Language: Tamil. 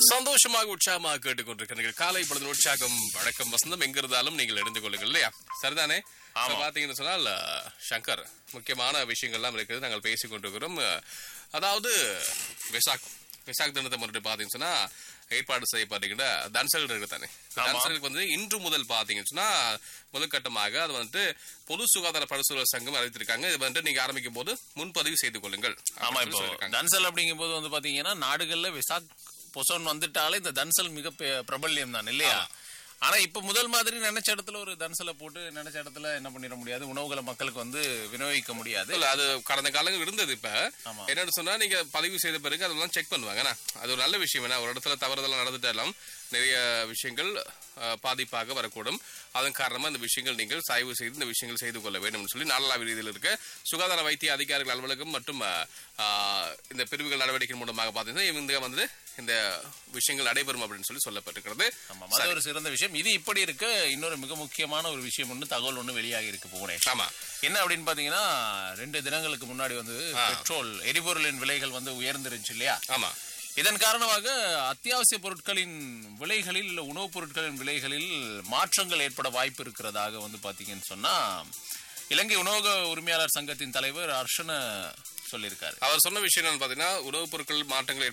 சந்தோஷமாக உற்சாகமாக கேட்டுக்கொண்டிருக்கிறீர்கள் காலை பொழுது உற்சாகம் வழக்கம் வசந்தம் எங்க இருந்தாலும் நீங்கள் எழுந்து கொள்ளுங்கள் இல்லையா சரிதானே இப்ப பாத்தீங்கன்னு சொன்னால் அஹ், சங்கர் முக்கியமான விஷயங்கள்லாம் இருக்குது நாங்கள் பேசிக் கொண்டிருக்கிறோம் அஹ், அதாவது வெசாக் வெசாக் தினத்தை முன்னிட்டு பாத்தீங்கன்னு சொன்னா ஏற்பாடு செய்யப்படுகின்ற தன்சல் இருக்கு தானே தன்சலுக்கு வந்து இன்று முதல் பாத்தீங்கன்னு சொன்னா முதற்கட்டமாக அது வந்துட்டு பொது சுகாதார பரிசோதனை சங்கம் அறிவித்திருக்காங்க இது வந்துட்டு நீங்க ஆரம்பிக்கும் போது முன்பதிவு செய்து கொள்ளுங்கள் ஆமா அப்படின்னு இப்போ சொல்லியிருக்காங்க. தன்சல் அப்படிங்கும்போது வந்து பாத்தீங்கன்னா நாடுகள்ல விசாக் பொசோன் வந்துட்டாலே இந்த தன்சல் மிக பெ- பிரபல்யம் தான் இல்லையா ஆனா இப்ப முதல் மாதிரி நினைச்ச இடத்துல ஒரு தன்சலை போட்டு நினைச்ச இடத்துல என்ன பண்ணிட முடியாது உணவுகளை மக்களுக்கு வந்து விநியோகிக்க முடியாது இல்ல அது கடந்த காலங்கள் இருந்தது இப்ப ஆமா. என்னன்னு சொன்னா நீங்க பதிவு செய்த பிறகு அதெல்லாம் செக் பண்ணுவாங்க என்ன? அது ஒரு நல்ல விஷயம் என்ன ஒரு இடத்துல தவறுதெல்லாம் நடந்துட்டாலும் நிறைய விஷயங்கள் அஹ், பாதிப்பாக வரக்கூடும் அதன் காரணமா இந்த விஷயங்கள் நீங்கள் சாய்வு செய்து இந்த விஷயங்கள் செய்து கொள்ள வேண்டும் சொல்லி நாளாவி ரீதியில் இருக்க சுகாதார வைத்திய அதிகாரிகள் அலுவலகம் மற்றும் அஹ், அஹ், இந்த பிரிவுகள் நடவடிக்கை மூலமாக பார்த்தீங்கன்னா இவங்க வந்து இந்த விஷயங்கள் நடைபெறும் அப்படின்னு சொல்லி சொல்லப்பட்டிருக்கிறது ஆமா அது ஒரு சிறந்த விஷயம் இது இப்படி இருக்க இன்னொரு மிக முக்கியமான ஒரு விஷயம் ஒண்ணு தகவல் ஒண்ணு வெளியாகி இருக்கு புவனேஷ் ஆமா என்ன அப்படின்னு பாத்தீங்கன்னா ரெண்டு தினங்களுக்கு முன்னாடி வந்து பெட்ரோல் எரிபொருளின் விலைகள் வந்து உயர்ந்துருந்துச்சு இல்லையா ஆமா இதன் காரணமாக அத்தியாவசிய பொருட்களின் விலைகளில் இல்ல உணவுப் பொருட்களின் விலைகளில் மாற்றங்கள் ஏற்பட வாய்ப்பு இருக்கிறதாக வந்து பாத்தீங்கன்னு சொன்னா இலங்கை உணவக உரிமையாளர் சங்கத்தின் தலைவர் அர்ஷன சொல்லியிருக்காரு அவர் சொன்ன விஷயம் என்னன்னு பாத்தீங்கன்னா உணவுப் பொருட்கள் மாற்றங்கள்